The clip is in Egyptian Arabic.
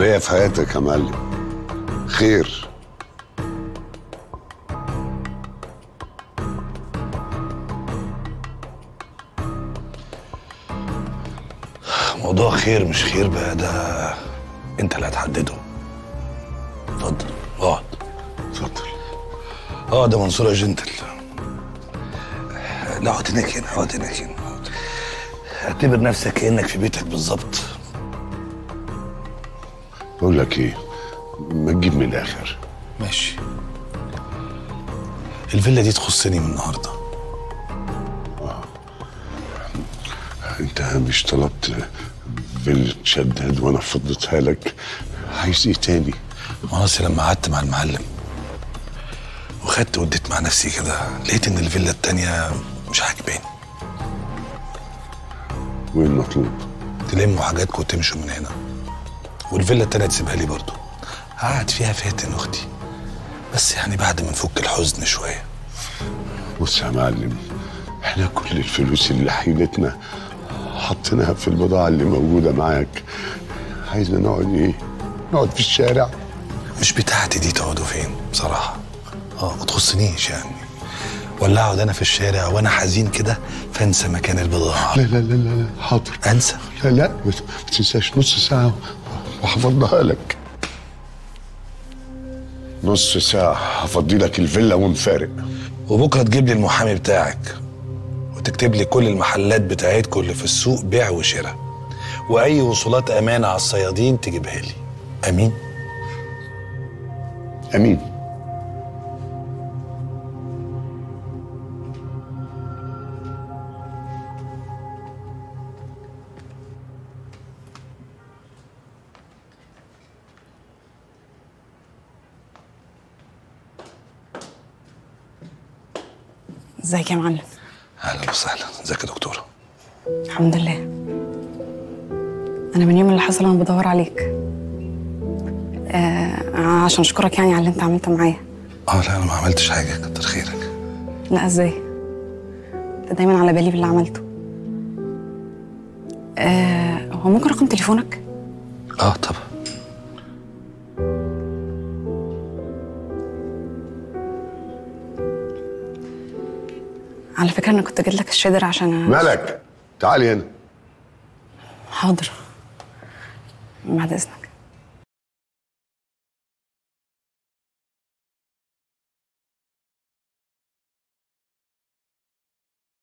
بيا في حياتك يا معلم خير موضوع خير مش خير بقى ده انت اللي هتحدده اتفضل اقعد اتفضل اقعد يا منصور يا جنتل لا اقعد هناك هنا اقعد هناك هنا اقعد. اعتبر نفسك كانك في بيتك بالظبط بقول لك ايه ما تجيب من الاخر ماشي الفيلا دي تخصني من النهارده انت مش طلبت فيلة شداد وانا فضيتها لك عايز ايه تاني وانا أصل لما قعدت مع المعلم وخدت وديت مع نفسي كده لقيت ان الفيلا التانية مش عاجباني وايه المطلوب تلموا حاجاتكم وتمشوا من هنا والفيلا التانية تسيبها لي برضو قعد فيها فاتن اختي بس يعني بعد ما نفك الحزن شويه بص يا معلم احنا كل الفلوس اللي حيلتنا حطيناها في البضاعة اللي موجودة معاك عايزنا نقعد ايه نقعد في الشارع مش بتاعتي دي تقعدوا فين بصراحه اه ما تخصنيش يعني ولا اقعد انا في الشارع وانا حزين كده فانسى مكان البضاعه لا لا لا لا لا، حاضر انسى لا لا ما ت- ما تنساش نص ساعة وهفضيها لك نص ساعة هفضي لك الفيلا ونفارق وبكره تجيب لي المحامي بتاعك وتكتب لي كل المحلات بتاعتكم اللي في السوق بيع وشراء واي وصولات امانه على الصيادين تجيبها لي امين امين ازيك يا معلم اهلا وسهلا ازيك يا دكتوره الحمد لله انا من يوم اللي حصل انا بدور عليك آه عشان اشكرك يعني على اللي انت عملته معايا اه لا انا ما عملتش حاجه كتر خيرك لا ازاي انت دايما على بالي باللي عملته آه هو ممكن رقم تليفونك اه طبعا على فكره انا كنت جيت لك الشادر عشان مالك تعالي هنا حاضر بعد اذنك